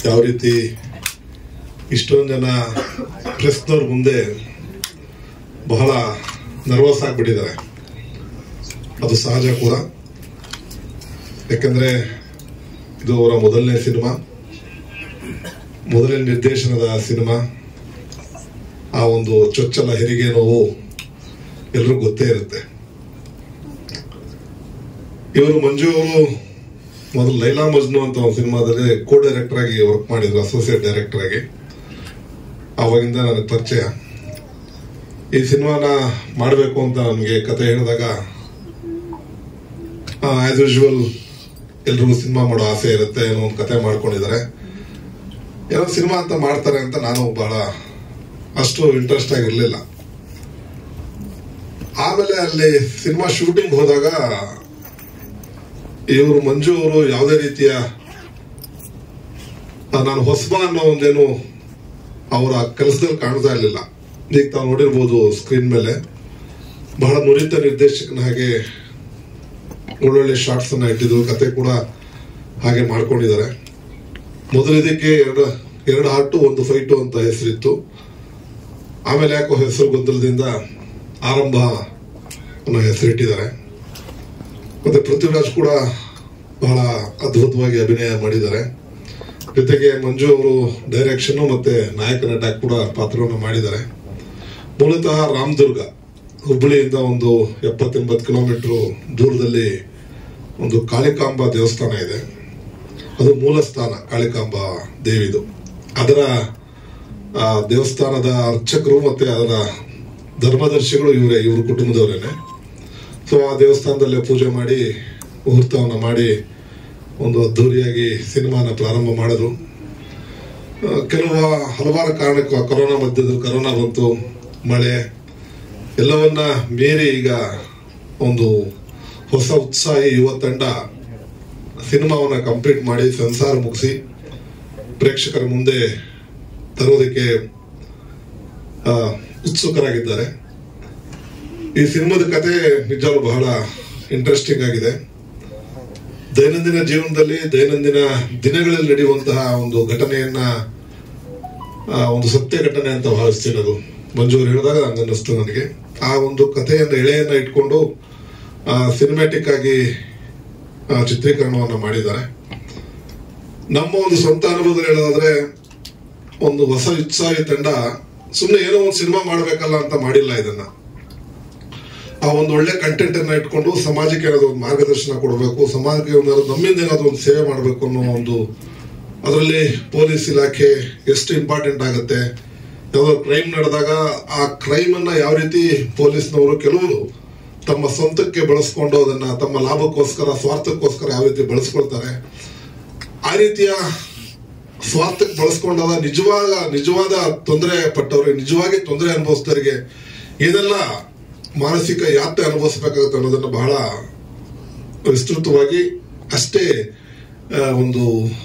ಯಾವ ರೀತಿ ಇಷ್ಟೊಂದು ಜನ ಪ್ರೆಸ್ನವ್ರ ಮುಂದೆ ಬಹಳ ನರ್ವಸ್ ಆಗಿಬಿಟ್ಟಿದ್ದಾರೆ ಅದು ಸಹಜ ಕೂಡ ಯಾಕಂದ್ರೆ ಇದು ಅವರ ಮೊದಲನೇ ಸಿನಿಮಾ ಮೊದಲನೇ ನಿರ್ದೇಶನದ ಸಿನಿಮಾ ಆ ಒಂದು ಚೊಚ್ಚಲ ಹೆರಿಗೆ ನೋವು ಎಲ್ರಿಗೂ ಗೊತ್ತೇ ಇರುತ್ತೆ ಇವರು ಮಂಜು ಅವರು ಮೊದಲು ಲೈಲಾ ಮಜ್ನು ಅಂತ ಒಂದು ಸಿನಿಮಾದಲ್ಲಿ ಕೋ ಡೈರೆಕ್ಟರ್ ಆಗಿ ವರ್ಕ್ ಮಾಡಿದ್ರು ಅಸೋಸಿಯೇಟ್ ಡೈರೆಕ್ಟರ್ ಆಗಿ ಅವಾಗಿಂದ ನನಗೆ ಪರಿಚಯ ಈ ಸಿನಿಮಾನ ಮಾಡಬೇಕು ಅಂತ ನಮಗೆ ಕತೆ ಹೇಳಿದಾಗ ಆಸ್ ಯೂಶುವಲ್ ಎಲ್ರಿಗೂ ಸಿನಿಮಾ ಮಾಡೋ ಆಸೆ ಇರುತ್ತೆ ಏನೋ ಒಂದು ಕತೆ ಮಾಡ್ಕೊಂಡಿದ್ದಾರೆ ಏನೋ ಸಿನಿಮಾ ಅಂತ ಮಾಡ್ತಾರೆ ಅಂತ ನಾನು ಬಹಳ ಅಷ್ಟು ಇಂಟ್ರೆಸ್ಟ್ ಆಗಿರ್ಲಿಲ್ಲ ಆಮೇಲೆ ಅಲ್ಲಿ ಸಿನಿಮಾ ಶೂಟಿಂಗ್ ಹೋದಾಗ ಇವರು ಮಂಜು ಅವರು ಯಾವುದೇ ರೀತಿಯ ಆ, ನಾನು ಹೊಸಬ ಅನ್ನೋ ಒಂದೇನು ಅವರ ಕೆಲಸದಲ್ಲಿ ಕಾಣ್ತಾ ಇರಲಿಲ್ಲ ಈಗ ತಾವು ನೋಡಿರ್ಬೋದು ಸ್ಕ್ರೀನ್ ಮೇಲೆ ಬಹಳ ನುರಿತ ನಿರ್ದೇಶಕನ ಹಾಗೆ ಒಳ್ಳೊಳ್ಳೆ ಶಾರ್ಟ್ಸ್ ಅನ್ನ ಇಟ್ಟಿದ್ರು ಕತೆ ಕೂಡ ಹಾಗೆ ಮಾಡ್ಕೊಂಡಿದ್ದಾರೆ ಮೊದಲು ಇದಕ್ಕೆ ಎರಡು ಎರಡು ಹಾಟು ಒಂದು ಫೈಟು ಅಂತ ಹೆಸರಿತ್ತು ಆಮೇಲೆ ಯಾಕೋ ಹೆಸರು ಗೊಂದಲದಿಂದ ಆರಂಭ ಅನ್ನೋ ಹೆಸರಿಟ್ಟಿದ್ದಾರೆ ಮತ್ತೆ ಪೃಥ್ವಿರಾಜ್ ಕೂಡ ಬಹಳ ಅದ್ಭುತವಾಗಿ ಅಭಿನಯ ಮಾಡಿದ್ದಾರೆ ಜೊತೆಗೆ ಮಂಜು ಅವರು ಡೈರೆಕ್ಷನ್ ಮತ್ತೆ ನಾಯಕ ನಟ ಕೂಡ ಪಾತ್ರವನ್ನು ಮಾಡಿದ್ದಾರೆ ಮೂಲತಃ ರಾಮದುರ್ಗ ಹುಬ್ಬಳ್ಳಿಯಿಂದ ಒಂದು ಎಪ್ಪತ್ತೆಂಬತ್ತು ಕಿಲೋಮೀಟರ್ ದೂರದಲ್ಲಿ ಒಂದು ಕಾಳಿಕಾಂಬ ದೇವಸ್ಥಾನ ಇದೆ ಅದು ಮೂಲ ಸ್ಥಾನ ಕಾಳಿಕಾಂಬ ದೇವಿದು ಅದರ ಆ, ದೇವಸ್ಥಾನದ ಅರ್ಚಕರು ಮತ್ತೆ ಅದರ ಧರ್ಮದರ್ಶಿಗಳು ಇವರೇ ಇವ್ರ ಕುಟುಂಬದವರೇನೆ ಸೊ ಆ ದೇವಸ್ಥಾನದಲ್ಲೇ ಪೂಜೆ ಮಾಡಿ ಮುಹೂರ್ತವನ್ನು ಮಾಡಿ ಒಂದು ಅದ್ಧೂರಿಯಾಗಿ ಸಿನಿಮಾನ ಪ್ರಾರಂಭ ಮಾಡಿದ್ರು ಆ, ಕೆಲವು ಹಲವಾರು ಕಾರಣಕ್ಕೂ ಕೊರೋನಾ ಮಧ್ಯದಲ್ಲಿ ಕೊರೋನಾ ಬಂತು ಮಳೆ ಎಲ್ಲವನ್ನ ಮೀರಿ ಈಗ ಒಂದು ಹೊಸ ಉತ್ಸಾಹಿ ಯುವ ತಂಡ ಸಿನಿಮಾವನ್ನ ಕಂಪ್ಲೀಟ್ ಮಾಡಿ ಸೆನ್ಸಾರ್ ಮುಗಿಸಿ ಪ್ರೇಕ್ಷಕರ ಮುಂದೆ ತರೋದಕ್ಕೆ ಆ, ಉತ್ಸುಕರಾಗಿದ್ದಾರೆ ಈ ಸಿನಿಮಾದ ಕತೆ ನಿಜವಾಗ್ಲೂ ಬಹಳ ಇಂಟ್ರೆಸ್ಟಿಂಗ್ ಆಗಿದೆ ದೈನಂದಿನ ಜೀವನದಲ್ಲಿ ದೈನಂದಿನ ದಿನಗಳಲ್ಲಿ ನಡೆಯುವಂತಹ ಒಂದು ಘಟನೆಯನ್ನ ಆ, ಒಂದು ಸತ್ಯ ಘಟನೆ ಅಂತ ಭಾವಿಸ್ತೀನಿ ಅದು ಮಂಜು ಅವ್ರು ಹೇಳಿದಾಗ ಹಂಗನ್ನಿಸ್ತು ನನಗೆ ಆ ಒಂದು ಕಥೆಯನ್ನ ಎಳೆಯನ್ನ ಇಟ್ಕೊಂಡು ಸಿನಿಮ್ಯಾಟಿಕ್ ಆಗಿ ಆ, ಚಿತ್ರೀಕರಣವನ್ನ ಮಾಡಿದ್ದಾರೆ ನಮ್ಮ ಒಂದು ಸ್ವಂತ ಅನುಭವದಲ್ಲಿ ಹೇಳೋದಾದ್ರೆ ಒಂದು ಹೊಸ ಉತ್ಸಾಹಿ ತಂಡ ಸುಮ್ಮನೆ ಏನೋ ಒಂದು ಸಿನಿಮಾ ಮಾಡಬೇಕಲ್ಲ ಅಂತ ಮಾಡಿಲ್ಲ ಇದನ್ನ ಆ ಒಂದು ಒಳ್ಳೆ ಕಂಟೆಂಟ್ ಅನ್ನ ಇಟ್ಕೊಂಡು ಸಮಾಜಕ್ಕೆ ಏನಾದ್ರು ಒಂದು ಮಾರ್ಗದರ್ಶನ ಕೊಡಬೇಕು ಸಮಾಜಕ್ಕೆ ಏನಾದ್ರು ನಮ್ಮಿಂದ ಏನಾದ್ರು ಒಂದು ಸೇವೆ ಮಾಡಬೇಕು ಅನ್ನೋ ಒಂದು ಅದರಲ್ಲಿ ಪೊಲೀಸ್ ಇಲಾಖೆ ಎಷ್ಟು ಇಂಪಾರ್ಟೆಂಟ್ ಆಗುತ್ತೆ ಯಾವುದೋ ಕ್ರೈಮ್ ನಡೆದಾಗ ಆ ಕ್ರೈಮ್ ಅನ್ನ ಯಾವ ರೀತಿ ಪೊಲೀಸ್ನವರು ಕೆಲವರು ತಮ್ಮ ಸ್ವಂತಕ್ಕೆ ಬಳಸ್ಕೊಂಡು ಅದನ್ನ ತಮ್ಮ ಲಾಭಕ್ಕೋಸ್ಕರ ಸ್ವಾರ್ಥಕ್ಕೋಸ್ಕರ ಯಾವ ರೀತಿ ಬಳಸ್ಕೊಳ್ತಾರೆ ಆ ರೀತಿಯ ಸ್ವಾರ್ಥಕ್ಕೆ ಬಳಸ್ಕೊಂಡಾಗ ನಿಜವಾದ ನಿಜವಾದ ತೊಂದರೆ ಪಟ್ಟವ್ರಿಗೆ ನಿಜವಾಗಿ ತೊಂದರೆ ಅನುಭವಿಸಿದವರಿಗೆ ಏನೆಲ್ಲ ಮಾನಸಿಕ ಯಾತ್ರೆ ಅನುಭವಿಸಬೇಕಾಗುತ್ತೆ ಅನ್ನೋದನ್ನ ಬಹಳ ವಿಸ್ತೃತವಾಗಿ ಅಷ್ಟೇ ಆ, ಒಂದು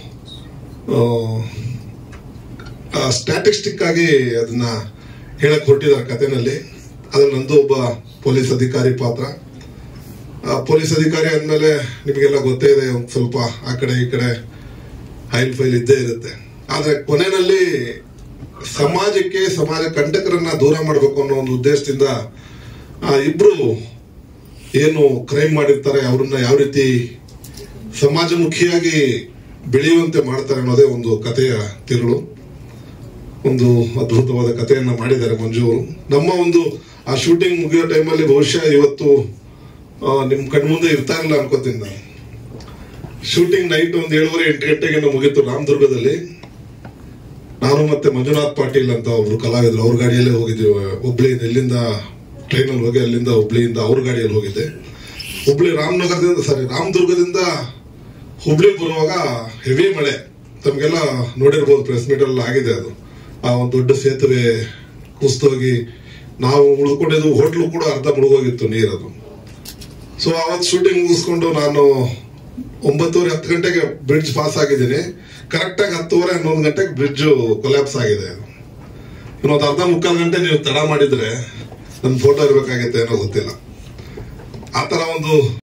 ಸ್ಟ್ಯಾಟಿಸ್ಟಿಕ್ ಆಗಿ ಅದನ್ನ ಹೇಳಕ್ ಹೊರಟಿದ್ದಾರೆ ಕಥೆನಲ್ಲಿ ಅದ್ರಲ್ಲಿ ನಂದು ಒಬ್ಬ ಪೊಲೀಸ್ ಅಧಿಕಾರಿ ಪಾತ್ರ ಆ, ಪೊಲೀಸ್ ಅಧಿಕಾರಿ ಆದ್ಮೇಲೆ ನಿಮಗೆಲ್ಲ ಗೊತ್ತೇ ಇದೆ ಒಂದ್ ಸ್ವಲ್ಪ ಆ ಕಡೆ ಈ ಕಡೆ ಹೈಲ್ ಫೈಲ್ ಇದ್ದೇ ಇರುತ್ತೆ ಆದ್ರೆ ಕೊನೆಯಲ್ಲಿ ಸಮಾಜಕ್ಕೆ ಸಮಾಜ ಕಂಟಕರನ್ನ ದೂರ ಮಾಡಬೇಕು ಅನ್ನೋ ಒಂದು ಉದ್ದೇಶದಿಂದ ಆ ಇಬ್ರು ಏನು ಕ್ರೈಮ್ ಮಾಡಿರ್ತಾರೆ ಅವ್ರನ್ನ ಯಾವ ರೀತಿ ಸಮಾಜಮುಖಿಯಾಗಿ ಬೆಳೆಯುವಂತೆ ಮಾಡ್ತಾರೆ ಅನ್ನೋದೇ ಒಂದು ಕಥೆಯ ತಿರುಳು ಒಂದು ಅದ್ಭುತವಾದ ಕಥೆಯನ್ನ ಮಾಡಿದ್ದಾರೆ ಮಂಜು ಅವರು ನಮ್ಮ ಒಂದು ಆ ಶೂಟಿಂಗ್ ಮುಗಿಯೋ ಟೈಮಲ್ಲಿ ಬಹುಶಃ ಇವತ್ತು ಆ, ನಿಮ್ ಕಣ್ಮುಂದೆ ಇರ್ತಾ ಇಲ್ಲ ಅನ್ಕೋತೀನಿ ನಾನು ಶೂಟಿಂಗ್ ನೈಟ್ ಒಂದು ಏಳುವರೆ ಎಂಟು ಗಂಟೆಗೆ ಮುಗೀತು ರಾಮದುರ್ಗದಲ್ಲಿ ನಾನು ಮತ್ತೆ ಮಂಜುನಾಥ್ ಪಾಟೀಲ್ ಅಂತ ಒಬ್ರು ಕಲಾವಿದರು ಅವ್ರ ಗಾಡಿಯಲ್ಲೇ ಹೋಗಿದ್ವಿ ಹುಬ್ಳಿಯಿಂದ ಇಲ್ಲಿಂದ ಟ್ರೈನಲ್ಲಿ ಹೋಗಿ ಅಲ್ಲಿಂದ ಹುಬ್ಳಿಯಿಂದ ಅವ್ರ ಗಾಡಿಯಲ್ಲಿ ಹೋಗಿದ್ದೆ ಹುಬ್ಳಿ ರಾಮನಗರದಿಂದ ಸಾರಿ ರಾಮದುರ್ಗದಿಂದ ಹುಬ್ಳಿ ಬರುವಾಗ ಹೆವಿ ಮಳೆ ತಮ್ಗೆಲ್ಲ ನೋಡಿರ್ಬೋದು ಪ್ರೆಸ್ ಮೀಟ್ ಅಲ್ಲಿ ಆಗಿದೆ ಅದು ಆ ಒಂದು ದೊಡ್ಡ ಸೇತುವೆ ಕುಸ್ತೋಗಿ ನಾವು ಉಳ್ಕೊಂಡಿದ್ದು ಹೋಟ್ಲು ಕೂಡ ಅರ್ಧ ಮುಳುಗೋಗಿತ್ತು ನೀರದು ಸೊ ಅವತ್ತು ಶೂಟಿಂಗ್ ಮುಗಿಸ್ಕೊಂಡು ನಾನು ಒಂಬತ್ತುವರೆ ಹತ್ತು ಗಂಟೆಗೆ ಬ್ರಿಡ್ಜ್ ಪಾಸ್ ಆಗಿದ್ದೀನಿ ಕರೆಕ್ಟ್ ಆಗಿ ಹತ್ತುವರೆ ಹನ್ನೊಂದು ಗಂಟೆಗೆ ಬ್ರಿಡ್ಜ್ ಕೊಲ್ಯಾಪ್ಸ್ ಆಗಿದೆ ಇನ್ನೊಂದು ಅರ್ಧ ಮುಕ್ಕಾಲು ಗಂಟೆ ನೀವು ತಡ ಮಾಡಿದ್ರೆ ನನ್ನ ಫೋಟೋ ಇರ್ಬೇಕಾಗತ್ತೆ ಏನೋ ಗೊತ್ತಿಲ್ಲ ಆ ತರ ಒಂದು